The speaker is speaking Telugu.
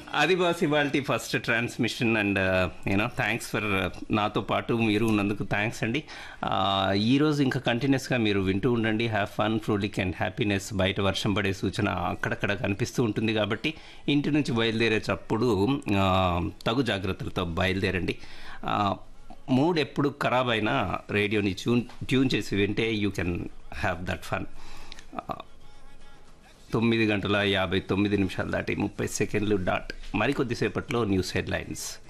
అది బాస్ ఇవాళ first transmission and you know thanks for నాతో పాటు మీరు ఉన్నందుకు థ్యాంక్స్ అండి Uh, ఈరోజు ఇంకా కంటిన్యూస్గా మీరు వింటూ ఉండండి have fun frolic and happiness బయట వర్షం పడే సూచన అక్కడక్కడ కనిపిస్తూ ఉంటుంది కాబట్టి ఇంటి నుంచి బయలుదేరేటప్పుడు uh, తగు జాగ్రత్తలతో బయలుదేరండి Uh, మూడ్ ఎప్పుడు ఖరాబ్ అయినా రేడియోని ట్యూన్ ట్యూన్ చేసి వింటే you can have that fun తొమ్మిది గంటల యాభై తొమ్మిది నిమిషాలు దాటి ముప్పై సెకండ్లు డాట్ మరికొద్దిసేపట్లో న్యూస్ హెడ్లైన్స్